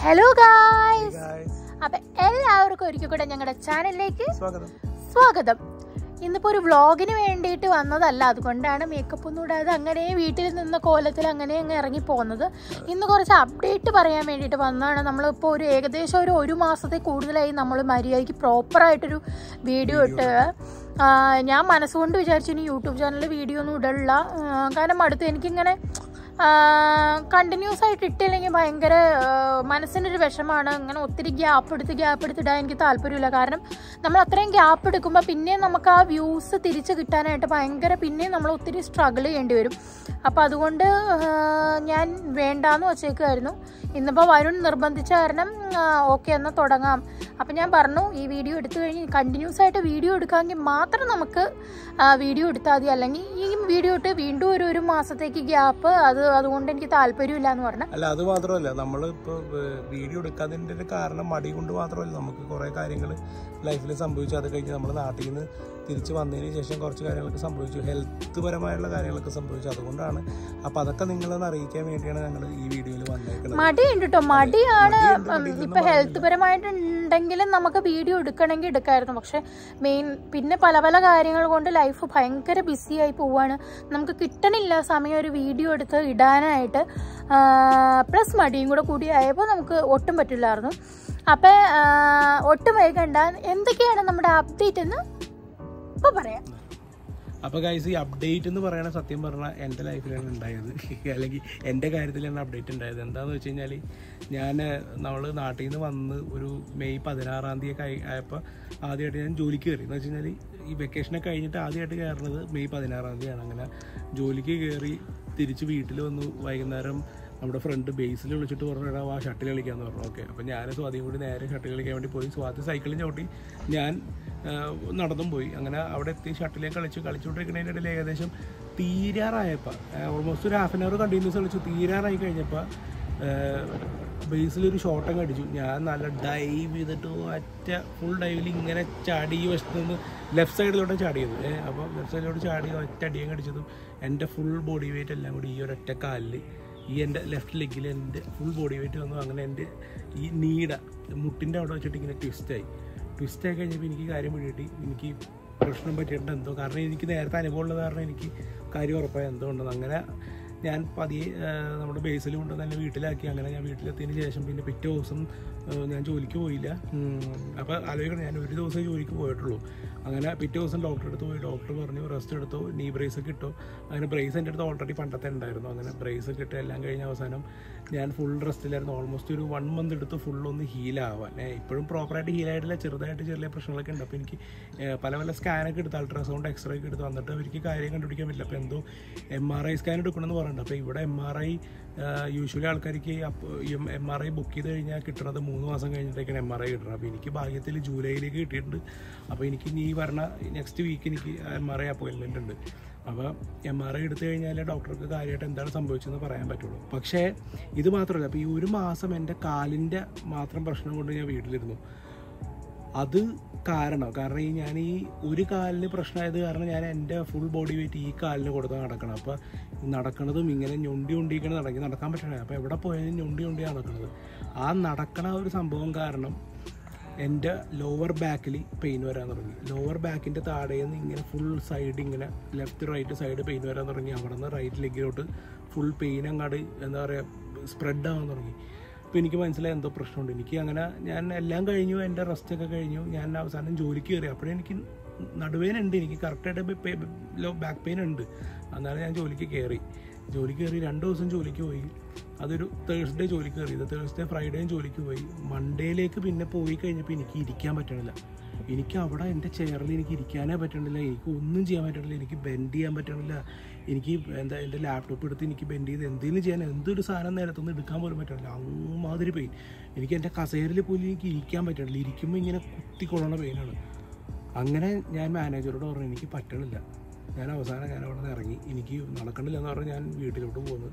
Hello guys Guys, അപ്പൊ എല്ലാവർക്കും ഒരിക്കൽ കൂടെ ഞങ്ങളുടെ ചാനലിലേക്ക് സ്വാഗതം സ്വാഗതം ഇന്നിപ്പോ ഒരു വ്ളോഗിന് വേണ്ടിയിട്ട് വന്നതല്ല അതുകൊണ്ടാണ് മേക്കപ്പ് ഒന്നും ഇടാതെ അങ്ങനെ വീട്ടിൽ നിന്ന കോലത്തിൽ അങ്ങനെ അങ്ങ് ഇറങ്ങി പോകുന്നത് ഇന്ന് കുറച്ച് അപ്ഡേറ്റ് പറയാൻ വേണ്ടിയിട്ട് വന്നതാണ് നമ്മളിപ്പോൾ ഒരു ഏകദേശം ഒരു ഒരു മാസത്തെ കൂടുതലായി നമ്മൾ മര്യാദയ്ക്ക് പ്രോപ്പറായിട്ടൊരു വീഡിയോ ഇട്ട് ആ, ഞാൻ മനസ്സുകൊണ്ട് വിചാരിച്ചു ഇനി യൂട്യൂബ് ചാനലിൽ വീഡിയോ ഒന്നും ഇടില്ല ആ, കാരണം അടുത്ത് എനിക്കിങ്ങനെ കണ്ടിന്യൂസ് ആയിട്ട് ഇട്ടില്ലെങ്കിൽ ഭയങ്കര ആ, മനസ്സിനൊരു വിഷമാണ് അങ്ങനെ ഒത്തിരി ഗ്യാപ്പ് എടുത്ത് ഗ്യാപ്പ് എടുത്ത് ഇടാൻ എനിക്ക് താല്പര്യമില്ല കാരണം നമ്മൾ അത്രയും ഗ്യാപ്പ് എടുക്കുമ്പോൾ പിന്നെയും നമുക്ക് ആ വ്യൂസ് തിരിച്ച് കിട്ടാനായിട്ട് ഭയങ്കര പിന്നെയും നമ്മൾ ഒത്തിരി സ്ട്രഗിൾ ചെയ്യേണ്ടി വരും അപ്പോൾ അതുകൊണ്ട് ആ, ഞാൻ വേണ്ടാന്ന് വച്ചേക്കുമായിരുന്നു ഇന്നിപ്പോൾ വരുൺ നിർബന്ധിച്ച കാരണം ഓക്കെ എന്നാൽ തുടങ്ങാം അപ്പം ഞാൻ പറഞ്ഞു ഈ വീഡിയോ എടുത്തു കഴിഞ്ഞ് കണ്ടിന്യൂസ് ആയിട്ട് വീഡിയോ എടുക്കാമെങ്കിൽ മാത്രം നമുക്ക് വീഡിയോ എടുത്താൽ മതി അല്ലെങ്കിൽ ഈ വീഡിയോ ഇട്ട് വീണ്ടും ഒരു ഒരു മാസത്തേക്ക് ഗ്യാപ്പ് അത് അതുകൊണ്ട് എനിക്ക് താല്പര്യമില്ല എന്ന് പറഞ്ഞു അല്ല അത് മാത്രമല്ല നമ്മൾ ഇപ്പോൾ വീഡിയോ എടുക്കാതിൻ്റെ ഒരു കാരണം മടി കൊണ്ട് മാത്രമല്ല നമുക്ക് കുറേ കാര്യങ്ങൾ ലൈഫിൽ സംഭവിച്ചു അത് കഴിഞ്ഞ് നമ്മൾ നാട്ടിൽ നിന്ന് തിരിച്ച് വന്നതിന് ശേഷം കുറച്ച് കാര്യങ്ങളൊക്കെ സംഭവിച്ചു ഹെൽത്ത് പരമായുള്ള കാര്യങ്ങളൊക്കെ സംഭവിച്ചു അതുകൊണ്ടാണ് അപ്പോൾ അതൊക്കെ നിങ്ങളൊന്ന് അറിയിക്കാൻ വേണ്ടിയാണ് ഞങ്ങൾ ഈ വീഡിയോയിൽ വന്നേക്കുന്നത് മടിയുണ്ട് കേട്ടോ മടിയാണ് മടിയുണ്ട്, ഉം, മടിയില്ലെന്ന് ഇപ്പൊ ഹെൽത്ത് പരമായിട്ടുണ്ടെങ്കിലും നമുക്ക് വീഡിയോ എടുക്കണമെങ്കിൽ എടുക്കായിരുന്നു പക്ഷെ മെയിൻ പിന്നെ പല പല കാര്യങ്ങൾ കൊണ്ട് ലൈഫ് ഭയങ്കര ബിസി ആയി പോവാണ് നമുക്ക് കിട്ടണില്ല സമയം ഒരു വീഡിയോ എടുത്ത് ഇടാനായിട്ട് പ്ലസ് മടിയും കൂടെ കൂടി ആയപ്പോൾ നമുക്ക് ഒട്ടും പറ്റില്ലായിരുന്നു അപ്പം ഒട്ടും വൈകണ്ട എന്തൊക്കെയാണ് നമ്മുടെ അപ്ഡേറ്റ് എന്ന് ഇപ്പൊ പറയാം അപ്പോൾ ഗൈസ് ഈ അപ്ഡേറ്റ് എന്ന് പറയണ സത്യം പറഞ്ഞാൽ എൻ്റെ ലൈഫിലാണ് ഉണ്ടായത് അല്ലെങ്കിൽ എൻ്റെ കാര്യത്തിലാണ് അപ്ഡേറ്റ് ഉണ്ടായത് എന്താണെന്ന് വെച്ച് കഴിഞ്ഞാൽ ഞാൻ നമ്മൾ നാട്ടിൽ നിന്ന് വന്ന് ഒരു മെയ് പതിനാറാം തീയതി ഒക്കെ ആയപ്പോൾ ആദ്യമായിട്ട് ഞാൻ ജോലിക്ക് കയറി എന്ന് വെച്ച് കഴിഞ്ഞാൽ ഈ വെക്കേഷനൊക്കെ കഴിഞ്ഞിട്ട് ആദ്യമായിട്ട് കയറുന്നത് മെയ് പതിനാറാം തീയതിയാണ് അങ്ങനെ ജോലിക്ക് കയറി തിരിച്ച് വീട്ടിൽ വന്നു വൈകുന്നേരം നമ്മുടെ ഫ്രണ്ട് ബേസിൽ വിളിച്ചിട്ട് പറഞ്ഞു എടാ വാ ഷട്ടിൽ കളിക്കാന്ന് പറഞ്ഞു ഓക്കെ അപ്പോൾ ഞാൻ സ്വാതിയും കൂടി നേരെ ഷട്ടിൽ കളിക്കാൻ വേണ്ടി പോയി സ്വാതി സൈക്കിളിൽ ചവിട്ടി ഞാൻ ആ, നടന്നും പോയി അങ്ങനെ അവിടെ എത്തി ഷട്ടിലേക്ക് കളിച്ചു കളിച്ചുകൊണ്ടിരിക്കുന്നതിൻ്റെ ഇടയിൽ ഏകദേശം തീരാറായപ്പോൾ ഓൾമോസ്റ്റ് ഒരു ഹാഫ് ആൻ അവർ കണ്ടിന്യൂസ് കളിച്ചു തീരാറായി കഴിഞ്ഞപ്പോൾ ബേസിലൊരു ഷോട്ടൊക്കെ അടിച്ചു ഞാൻ നല്ല ഡൈവ് ചെയ്തിട്ട് ഒറ്റ ഫുൾ ഡൈവിൽ ഇങ്ങനെ ചാടി ഈ വശത്ത് നിന്ന് ലെഫ്റ്റ് സൈഡിലോട്ട് ചാടിയത് ഏഹ് അപ്പോൾ ലെഫ്റ്റ് സൈഡിലോട്ട് ചാടി ഒറ്റ അടിയും കടിച്ചതും എൻ്റെ ഫുൾ ബോഡി വെയിറ്റ് എല്ലാം കൂടി ഈ ഒരൊറ്റ കാലിൽ ഈ എൻ്റെ ലെഫ്റ്റ് ലെഗിൽ എൻ്റെ ഫുൾ ബോഡി വെയിറ്റ് വന്നു അങ്ങനെ എൻ്റെ ഈ നീട മുട്ടിൻ്റെ അവിടെ വെച്ചിട്ട് ഇങ്ങനെ ട്വിസ്റ്റായി ട്വിസ്റ്റായി കഴിഞ്ഞപ്പോൾ എനിക്ക് കാര്യം പിടികിട്ടി എനിക്ക് പ്രശ്നം പറ്റിയിട്ടുണ്ട് എന്തോ കാരണം എനിക്ക് നേരത്തെ അനുഭവം ഉള്ളത് കാരണം എനിക്ക് കാര്യം ഉറപ്പായി എന്തോ ഉണ്ടെന്ന് അങ്ങനെ ഞാൻ പതിയെ ആ, നമ്മുടെ ബേസിൽ കൊണ്ട് തന്നെ വീട്ടിലാക്കി അങ്ങനെ ഞാൻ വീട്ടിലെത്തിയതിന് ശേഷം പിന്നെ പിറ്റേ ദിവസം ആ, ഞാൻ ജോലിക്ക് പോയില്ല അപ്പോൾ ആലോചിക്കണം ഞാൻ ഒരു ദിവസമേ ജോലിക്ക് പോയിട്ടുള്ളൂ അങ്ങനെ പിറ്റേ ദിവസം ഡോക്ടറെ അടുത്ത് പോയി ഡോക്ടർ പറഞ്ഞു റെസ്റ്റ് എടുത്തോ നീ ബ്രേസ് ഒക്കെ ഇട്ടോ അങ്ങനെ ബ്രേസ് എൻ്റെ അടുത്ത് ഓൾറെഡി പണ്ടത്തെ ഉണ്ടായിരുന്നു അങ്ങനെ ബ്രേസ് ഒക്കെ ഇട്ട് എല്ലാം കഴിഞ്ഞ അവസാനം ഞാൻ ഫുൾ റെസ്റ്റിലായിരുന്നു ഓൾമോസ്റ്റ് ഒരു വൺ മന്ത് എടുത്ത് ഫുൾ ഒന്ന് ഹീലാവാൻ ഇപ്പോഴും പ്രോപ്പറായിട്ട് ഹീലായിട്ടില്ല ചെറുതായിട്ട് ചെറിയ പ്രശ്നങ്ങളൊക്കെ ഉണ്ട് അപ്പോൾ എനിക്ക് ഏഹ്, പല പല സ്കാനൊക്കെ എടുത്ത് അൾട്രാസൗണ്ട് എക്സ്റേ ഒക്കെ എടുത്ത് വന്നിട്ട് അവർക്ക് കാര്യം കണ്ടുപിടിക്കാൻ പറ്റില്ല അപ്പോൾ എന്തോ എം ആർ ഐ സ്കാൻ എടുക്കണമെന്ന് പറയുന്നുണ്ട് അപ്പോൾ ഇവിടെ എം ആർ ഐ യൂഷ്വലി ആൾക്കാർക്ക് എം ആർ ഐ ബുക്ക് ചെയ്ത് കഴിഞ്ഞാൽ കിട്ടുന്നത് മൂന്ന് മാസം കഴിഞ്ഞിട്ടേക്കാണ് എം ആർ ഐ കിട്ടുന്നത് അപ്പോൾ എനിക്ക് ഭാഗ്യത്തിൽ ജൂലൈയിലേക്ക് കിട്ടിയിട്ടുണ്ട് അപ്പോൾ എനിക്ക് ഇനി ഈ പറഞ്ഞ നെക്സ്റ്റ് വീക്ക് എനിക്ക് എം ആർ ഐ അപ്പോയിൻമെൻ്റ് ഉണ്ട് അപ്പോൾ എം ആർ ഐ എടുത്തു കഴിഞ്ഞാൽ ഡോക്ടർക്ക് കാര്യമായിട്ട് എന്താണ് സംഭവിച്ചതെന്ന് പറയാൻ പറ്റുള്ളൂ പക്ഷേ ഇത് മാത്രമല്ല അപ്പോൾ ഈ ഒരു മാസം എൻ്റെ കാലിൻ്റെ മാത്രം പ്രശ്നം കൊണ്ട് ഞാൻ വീട്ടിലിരുന്നു അത് കാരണം കാരണം ഈ ഞാൻ ഈ ഒരു കാലിന് പ്രശ്നമായത് കാരണം ഞാൻ എൻ്റെ ഫുൾ ബോഡി വെയിറ്റ് ഈ കാലിന് കൊടുത്ത് നടക്കണം അപ്പോൾ നടക്കണതും ഇങ്ങനെ ഞൊണ്ടി ഞൊണ്ടിക്കണം നടക്കി നടക്കാൻ പറ്റണേ അപ്പോൾ എവിടെ പോയാലും ഞൊണ്ടി ഞൊണ്ടിയാണ് നടക്കണത് ആ നടക്കണ ഒരു സംഭവം കാരണം എൻ്റെ ലോവർ ബാക്കിൽ പെയിൻ വരാൻ തുടങ്ങി ലോവർ ബാക്കിൻ്റെ താഴേന്ന് ഇങ്ങനെ ഫുൾ സൈഡ് ഇങ്ങനെ ലെഫ്റ്റ് റൈറ്റ് സൈഡ് പെയിൻ വരാൻ തുടങ്ങി അവിടെ നിന്ന് റൈറ്റ് ലെഗിലോട്ട് ഫുൾ പെയിൻ അങ്ങാട് എന്താ പറയുക സ്പ്രെഡ് ആവാൻ തുടങ്ങി അപ്പോൾ എനിക്ക് മനസ്സിലായി എന്തോ പ്രശ്നമുണ്ട് എനിക്ക് അങ്ങനെ ഞാൻ എല്ലാം കഴിഞ്ഞു എൻ്റെ റെസ്റ്റ് ഒക്കെ കഴിഞ്ഞു ഞാൻ അവസാനം ജോലിക്ക് കയറി അപ്പോഴേ എനിക്ക് നടുവേന ഉണ്ട് എനിക്ക് കറക്റ്റായിട്ട് ലോ ബാക്ക് പെയിൻ ഉണ്ട് എന്നാലും ഞാൻ ജോലിക്ക് കയറി ജോലിക്ക് കയറി രണ്ട് ദിവസം ജോലിക്ക് പോയി അതൊരു തേഴ്സ്ഡേ ജോലിക്ക് കയറിയത് തേഴ്സ്ഡേ ഫ്രൈഡേയും ജോലിക്ക് പോയി മൺഡേയിലേക്ക് പിന്നെ പോയി കഴിഞ്ഞപ്പോൾ എനിക്ക് ഇരിക്കാൻ പറ്റണില്ല എനിക്ക് അവിടെ എൻ്റെ ചെയറിൽ എനിക്ക് ഇരിക്കാനേ പറ്റണില്ല എനിക്ക് ഒന്നും ചെയ്യാൻ പറ്റണില്ല എനിക്ക് ബെൻഡ് ചെയ്യാൻ പറ്റണില്ല എനിക്ക് എന്താ എൻ്റെ ലാപ്ടോപ്പ് എടുത്ത് എനിക്ക് ബെൻഡ് ചെയ്ത് എന്തെങ്കിലും ചെയ്യാൻ എന്തൊരു സാധനം നേരത്തൊന്നും എടുക്കാൻ പോലും പറ്റണില്ല അമ്മാതിരി പെയിൻ എനിക്ക് എൻ്റെ കസേരയിൽ പോലും എനിക്ക് ഇരിക്കാൻ പറ്റണില്ല ഇരിക്കുമ്പോൾ ഇങ്ങനെ കുത്തിക്കൊള്ളണ പെയിനാണ് അങ്ങനെ ഞാൻ മാനേജറോട് പറഞ്ഞു എനിക്ക് പറ്റണില്ല ഞാൻ അവസാനം ഞാൻ അവിടെ നിന്ന് ഇറങ്ങി എനിക്ക് നടക്കണില്ല എന്ന് പറഞ്ഞ് ഞാൻ വീട്ടിലോട്ട് പോന്നു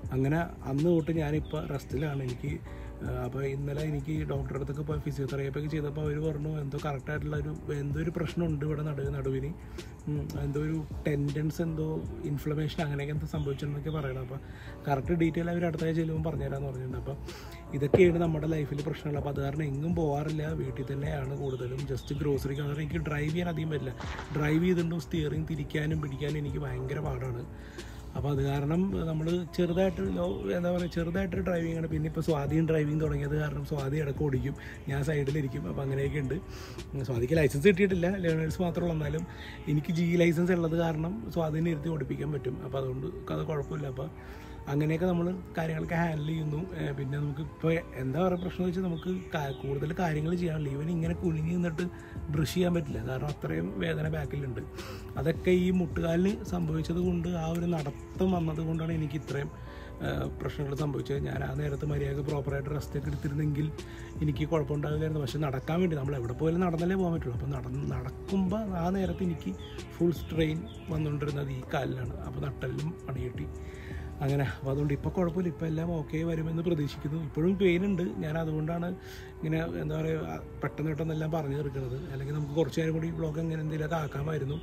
അങ്ങനെ അന്ന് തൊട്ട് ഞാനിപ്പോൾ റെസ്റ്റിലാണ് എനിക്ക് അപ്പോൾ ഇന്നലെ എനിക്ക് ഡോക്ടറെ അടുത്തൊക്കെ പോയി ഫിസിയോതെറാപ്പി ഒക്കെ ചെയ്തപ്പോൾ അവർ പറഞ്ഞു എന്തോ കറക്റ്റായിട്ടുള്ള ഒരു എന്തോ ഒരു പ്രശ്നമുണ്ട് ഇവിടെ നടുവ് നടുവിന് ഉം, എന്തോ ഒരു ടെൻഡൻസ് എന്തോ ഇൻഫ്ലമേഷൻ അങ്ങനെയൊക്കെ എന്തോ സംഭവിച്ചിട്ടുണ്ടെന്നൊക്കെ പറയണം അപ്പോൾ കറക്റ്റ് ഡീറ്റെയിൽ അവർ അടുത്ത ആഴ്ച ചെല്ലുമ്പോൾ പറഞ്ഞുതരാമെന്ന് പറഞ്ഞിട്ടുണ്ട് അപ്പോൾ ഇതൊക്കെയാണ് നമ്മുടെ ലൈഫിൽ പ്രശ്നങ്ങൾ അപ്പോൾ അത് കാരണം എങ്ങും പോകാറില്ല വീട്ടിൽ തന്നെയാണ് കൂടുതലും ജസ്റ്റ് ഗ്രോസറിക്ക് കാരണം എനിക്ക് ഡ്രൈവ് ചെയ്യാൻ അധികം പറ്റില്ല ഡ്രൈവ് ചെയ്തിട്ടുണ്ടോ സ്റ്റിയറിംഗ് തിരിക്കാനും പിടിക്കാനും എനിക്ക് ഭയങ്കര പാടാണ് അപ്പോൾ അത് കാരണം നമ്മൾ ചെറുതായിട്ട് ലോ എന്താ പറയുക ചെറുതായിട്ടൊരു ഡ്രൈവിംഗ് ആണ് പിന്നെ ഇപ്പോൾ സ്വാധീൻ ഡ്രൈവിംഗ് തുടങ്ങിയത് കാരണം സ്വാതി ഇടയ്ക്ക് ഓടിക്കും ഞാൻ സൈഡിലിരിക്കും അപ്പോൾ അങ്ങനെയൊക്കെ ഉണ്ട് ഉം, സ്വാതിക്ക് ലൈസൻസ് കിട്ടിയിട്ടില്ല ലേണേഴ്സ് മാത്രമുള്ള എന്നാലും എനിക്ക് ജി ലൈസൻസ് ഉള്ളത് കാരണം സ്വാധീനം ഇരുത്തി ഓടിപ്പിക്കാൻ പറ്റും അപ്പോൾ അതുകൊണ്ട് അത് കുഴപ്പമില്ല അപ്പോൾ അങ്ങനെയൊക്കെ നമ്മൾ കാര്യങ്ങളൊക്കെ ഹാൻഡിൽ ചെയ്യുന്നു ഏഹ് പിന്നെ നമുക്ക് ഇപ്പോൾ എന്താ പറയുക പ്രശ്നം വെച്ചാൽ നമുക്ക് കാ- കൂടുതൽ കാര്യങ്ങൾ ചെയ്യാനില്ല ഇവൻ ഇങ്ങനെ കുനിഞ്ഞ് നിന്നിട്ട് ബ്രഷ് ചെയ്യാൻ പറ്റില്ല കാരണം അത്രയും വേദന ബാക്കിലുണ്ട് അതൊക്കെ ഈ മുട്ടുകാലിന് സംഭവിച്ചത് കൊണ്ട് ആ ഒരു നടത്തം വന്നത് കൊണ്ടാണ് എനിക്ക് ഇത്രയും പ്രശ്നങ്ങൾ സംഭവിച്ചത് ഞാൻ ആ നേരത്ത് മര്യാദ പ്രോപ്പറായിട്ട് റെസ്റ്റ് ഒക്കെ എടുത്തിരുന്നെങ്കിൽ എനിക്ക് കുഴപ്പമുണ്ടാവില്ലായിരുന്നു പക്ഷെ നടക്കാൻ വേണ്ടി നമ്മൾ എവിടെ പോയാലും നടന്നല്ലേ പോകാൻ പറ്റുള്ളൂ അപ്പോൾ നട നടക്കുമ്പോൾ ആ നേരത്ത് എനിക്ക് ഫുൾ സ്ട്രെയിൻ വന്നുകൊണ്ടിരുന്നത് ഈ കാലിലാണ് അപ്പോൾ നട്ടലിലും പണി കിട്ടി അങ്ങനെ അപ്പോൾ അതുകൊണ്ട് ഇപ്പോൾ കുഴപ്പമില്ല ഇപ്പോൾ എല്ലാം ഓക്കെ വരുമെന്ന് പ്രതീക്ഷിക്കുന്നു ഇപ്പോഴും പെയിൻ ഉണ്ട് ഞാൻ അതുകൊണ്ടാണ് ഇങ്ങനെ എന്താ പറയുക പെട്ടെന്ന് പെട്ടെന്ന് എല്ലാം പറഞ്ഞു തീർക്കുന്നത് അല്ലെങ്കിൽ നമുക്ക് കുറച്ച് നേരം കൂടി ബ്ലോഗ് എങ്ങനെ എന്തെങ്കിലുമൊക്കെ ആക്കാമായിരുന്നു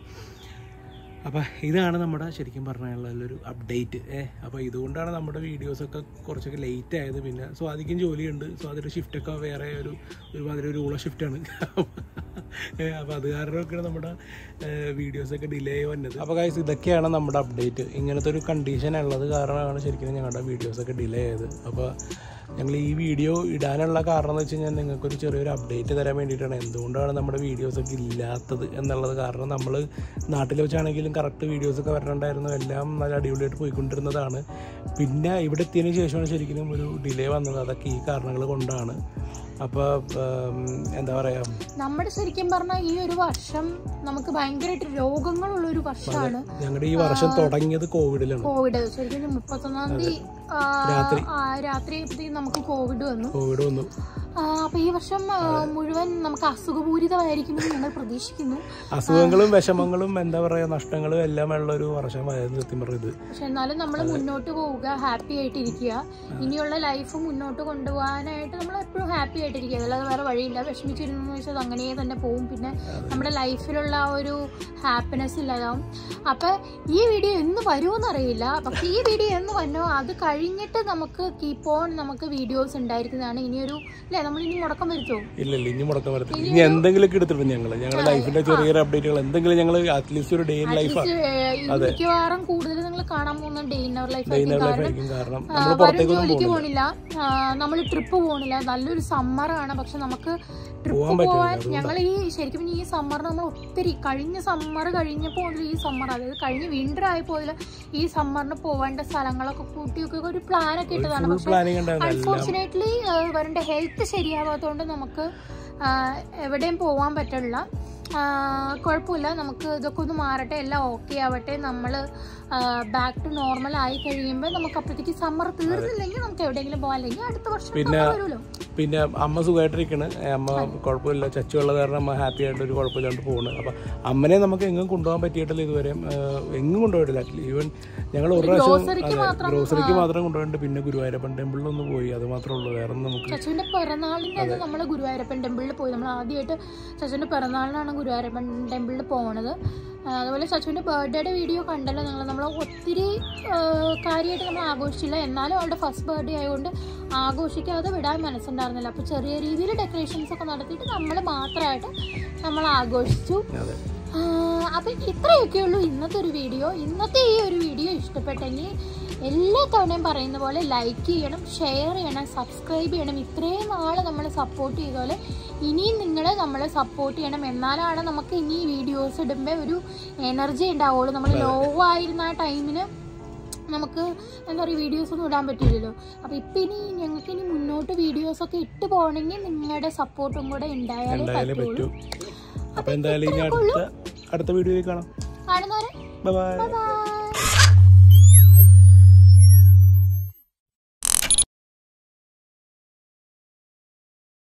അപ്പോൾ ഇതാണ് നമ്മുടെ ശരിക്കും പറഞ്ഞാലുള്ള ഒരു അപ്ഡേറ്റ് ഏ അപ്പോൾ ഇതുകൊണ്ടാണ് നമ്മുടെ വീഡിയോസൊക്കെ കുറച്ചൊക്കെ ലേറ്റ് ആയത് പിന്നെ സ്വാതിക്കും ജോലിയുണ്ട് സ്വാതിയുടെ ഷിഫ്റ്റൊക്കെ വേറെ ഒരു ഒരുമാതിരി ഒരു ഊള ഷിഫ്റ്റാണ് അപ്പോൾ അത് കാരണമൊക്കെയാണ് നമ്മുടെ വീഡിയോസൊക്കെ ഡിലേ വന്നത് അപ്പോൾ ഗൈസ് ഇതൊക്കെയാണ് നമ്മുടെ അപ്ഡേറ്റ് ഇങ്ങനത്തെ ഒരു കണ്ടീഷൻ ഉള്ളത് കാരണമാണ് ശരിക്കും ഞങ്ങളുടെ വീഡിയോസൊക്കെ ഡിലേ ആയത് അപ്പോൾ ഞങ്ങൾ ഈ വീഡിയോ ഇടാനുള്ള കാരണം എന്ന് വെച്ച് കഴിഞ്ഞാൽ നിങ്ങൾക്കൊരു ചെറിയൊരു അപ്ഡേറ്റ് തരാൻ വേണ്ടിയിട്ടാണ് എന്തുകൊണ്ടാണ് നമ്മുടെ വീഡിയോസൊക്കെ ഇല്ലാത്തത് എന്നുള്ളത് കാരണം നമ്മൾ നാട്ടിൽ വെച്ചാണെങ്കിലും കറക്റ്റ് വീഡിയോസൊക്കെ വരണുണ്ടായിരുന്നു എല്ലാം നല്ല അടിപൊളിയായിട്ട് പോയിക്കൊണ്ടിരുന്നതാണ് പിന്നെ ഇവിടെ എത്തിയതിന് ശേഷമാണ് ശരിക്കും ഒരു ഡിലേ വന്നത് അതൊക്കെ ഈ കാരണങ്ങൾ കൊണ്ടാണ് അപ്പോൾ എന്താ പറയുക നമ്മുടെ ശരിക്കും പറഞ്ഞാൽ ഈ ഒരു വർഷം നമുക്ക് ഭയങ്കരമായിട്ട് രോഗങ്ങളുള്ള ഒരു വർഷമാണ് ഞങ്ങളുടെ ഈ വർഷം തുടങ്ങിയത് കോവിഡിലാണ് കോവിഡ് ശരിക്കും മുപ്പത്തൊന്നാം തീയതി ആ, രാത്രി. ആ, രാത്രി ആയപ്പോഴത്തേക്കും നമുക്ക് കോവിഡ് വന്നു കോവിഡ് വന്നു ആ, അപ്പൊ ഈ വർഷം ആ, മുഴുവൻ നമുക്ക് അസുഖപൂരിതമായിരിക്കുമെന്ന് ഞങ്ങൾ പ്രതീക്ഷിക്കുന്നു അസുഖങ്ങളും വിഷമങ്ങളും എന്താ പറയുക നഷ്ടങ്ങളും എല്ലാം ഉള്ള ഒരു വർഷമായിരുന്നു സത്യം പറഞ്ഞത് പക്ഷെ എന്നാലും നമ്മൾ മുന്നോട്ട് പോവുക ഹാപ്പി ആയിട്ടിരിക്കുക ഇനിയുള്ള ലൈഫ് മുന്നോട്ട് കൊണ്ടുപോകാനായിട്ട് നമ്മൾ എപ്പോഴും ഹാപ്പി ആയിട്ടിരിക്കുക അല്ലാതെ വേറെ വഴിയില്ല വിഷമിച്ചിരുന്നു വെച്ചാൽ അത് അങ്ങനെ തന്നെ പോവും പിന്നെ നമ്മുടെ ലൈഫിലുള്ള ആ ഒരു ഹാപ്പിനെസ് ഇല്ലാതാവും അപ്പൊ ഈ വീഡിയോ എന്ന് വരുമെന്ന് അറിയില്ല പക്ഷെ ഈ വീഡിയോ എന്ന് വന്നോ അത് കഴിഞ്ഞിട്ട് നമുക്ക് കീപ്പ് ഓൺ നമുക്ക് വീഡിയോസ് ഉണ്ടായിരിക്കുന്നതാണ് ഇനിയൊരു അല്ലേ നമ്മൾ ഇനി മുടക്കം വരുത്തുമോ ഇല്ല ഇല്ല ഇനി മുടക്കം വരത്തില്ല ഇനി എന്തെങ്കിലുമൊക്കെ എടുത്തിട്ടുണ്ട് ഞങ്ങൾ ഞങ്ങളുടെ ലൈഫിന്റെ ചെറിയ ചെറിയ അപ്ഡേറ്റുകൾ എന്തെങ്കിലും ഞങ്ങൾ അറ്റ്ലീസ്റ്റ് ഒരു ഡേ ഇൻ ലൈഫാണ് ഏഹ് മിക്കവാറും കൂടുതൽ നിങ്ങൾ കാണാൻ പോകുന്ന day in our life day in ആയിരിക്കും ലൈഫ് കാരണം ആയിരിക്കും കാരണം ആ, നമ്മൾ വരും പുറത്തേക്കൊന്നും ജോലിക്ക് പോകുന്നില്ല പോണില്ല നമ്മൾ ട്രിപ്പ് പോണില്ല നല്ലൊരു സമ്മറാണ് പക്ഷെ നമുക്ക് ട്രിപ്പ് പോകാൻ പറ്റില്ല, പോവാൻ ഞങ്ങൾ ഈ ശരിക്കും ഈ സമ്മർ നമ്മൾ ഒത്തിരി കഴിഞ്ഞ സമ്മർ കഴിഞ്ഞപ്പോൾ മുതൽ ഈ സമ്മർ അതായത് കഴിഞ്ഞ വിന്റർ ആയപ്പോൾ മുതൽ ഈ സമ്മറിന് പോവേണ്ട സ്ഥലങ്ങളൊക്കെ കൂട്ടിയൊക്കെ ഒരു പ്ലാനൊക്കെ ഇട്ടതാണ് ഫുൾ പക്ഷെ പ്ലാനിങ് ഉണ്ടായിരുന്നു എല്ലാം അൺഫോർച്ചുനേറ്റ്ലി വരേണ്ട ഹെൽത്ത് ശരിയാവാത്തതുകൊണ്ട് നമുക്ക് ആ, എവിടെയും പോകാൻ പറ്റില്ല ആ, കുഴപ്പമില്ല നമുക്ക് ഇതൊക്കെ ഒന്ന് മാറട്ടെ എല്ലാം ഓക്കെ ആവട്ടെ നമ്മൾ ബാക്ക് ടു നോർമൽ ആയി കഴിയുമ്പോൾ നമുക്ക് അപ്പോഴത്തേക്ക് സമ്മർ തീർന്നില്ലെങ്കിൽ നമുക്ക് എവിടെയെങ്കിലും പോകാൻ അല്ലെങ്കിൽ അടുത്ത വർഷം പിന്നെ- summer വരുമല്ലോ പിന്നെ അമ്മ സുഖമായിട്ടിരിക്കണ് അമ്മ കുഴപ്പമില്ല ചച്ചു ഉള്ള കാരണം അമ്മ ഹാപ്പി ആയിട്ട് ഒരു കുഴപ്പമില്ലാണ്ട് പോണ് അപ്പൊ അമ്മനെ നമുക്ക് എങ്ങും കൊണ്ടുപോകാൻ പറ്റിയിട്ടില്ല ഇതുവരെ ഏഹ്, എങ്ങും കൊണ്ടുപോയിട്ടില്ല ഈവൻ ഞങ്ങൾ ഒരു പ്രാവശ്യം ഗ്രോസറിക്ക് അതെ മാത്രം, ഗ്രോസറിക്ക് മാത്രം കൊണ്ടുപോയിട്ട് പിന്നെ ഗുരുവായൂരപ്പൻ ടെമ്പിളിലൊന്ന് പോയി അത് മാത്രമേ ഉള്ളൂ വേറെ ഒന്നും നമുക്ക് ചച്ചുവിന്റെ പിറന്നാളിൻ്റെ അന്ന് നമ്മൾ ഗുരുവായൂരപ്പൻ ടെമ്പിളിൽ പോയി നമ്മൾ ആദ്യമായിട്ട് ചച്ചുവിന്റെ പിറന്നാളിനാണ് ഗുരുവായൂരപ്പൻ ടെമ്പിളിൽ പോണത് ആ, അതുപോലെ ചച്ചുവിന്റെ ബർത്ത്ഡേയുടെ വീഡിയോ കണ്ടല്ലോ നിങ്ങൾ നമ്മൾ ഒത്തിരി കാര്യമായിട്ട് നമ്മൾ ആഘോഷിച്ചില്ല എന്നാലും അവളുടെ ഫസ്റ്റ് ബർത്ത്ഡേ ആയതുകൊണ്ട് ആഘോഷിക്കാതെ വിടാൻ മനസ്സുണ്ടായിരുന്നില്ല അപ്പോൾ ചെറിയ രീതിയിൽ ഡെക്കറേഷൻസ് ഒക്കെ നടത്തിയിട്ട് നമ്മൾ മാത്രമായിട്ട് നമ്മൾ ആഘോഷിച്ചു അതെ ആ, അപ്പം ഇത്രയൊക്കെ ഉള്ളൂ ഇന്നത്തെ ഒരു വീഡിയോ ഇന്നത്തെ ഈ ഒരു വീഡിയോ ഇഷ്ടപ്പെട്ടെങ്കിൽ എല്ലാ തവണയും പറയുന്ന പോലെ ലൈക്ക് ചെയ്യണം ഷെയർ ചെയ്യണം സബ്സ്ക്രൈബ് ചെയ്യണം ഇത്രയും നാൾ നമ്മൾ സപ്പോർട്ട് ചെയ്ത പോലെ ഇനിയും നിങ്ങൾ നമ്മളെ സപ്പോർട്ട് ചെയ്യണം എന്നാലാണ് നമുക്ക് ഇനി വീഡിയോസ് ഇടുമ്പോൾ ഒരു എനർജി ഉണ്ടാവുള്ളൂ നമ്മൾ ലോ ആയിരുന്ന ആ ടൈമിന് നമുക്ക് എന്താ പറയുക വീഡിയോസ് ഒന്നും ഇടാൻ പറ്റില്ലല്ലോ അപ്പോൾ ഇപ്പം ഇനി ഞങ്ങൾക്ക് ഇനി മുന്നോട്ട് വീഡിയോസൊക്കെ ഇട്ട് പോകണമെങ്കിൽ നിങ്ങളുടെ സപ്പോർട്ടും കൂടെ ഉണ്ടായാലേ എന്തായാലും പറ്റുള്ളൂ പറ്റൂ അപ്പൊ എന്തായാലും ഇനി അടുത്ത അടുത്ത വീഡിയോയിൽ കാണാം കാണുന്നവരെ ബൈ ബൈ ബൈ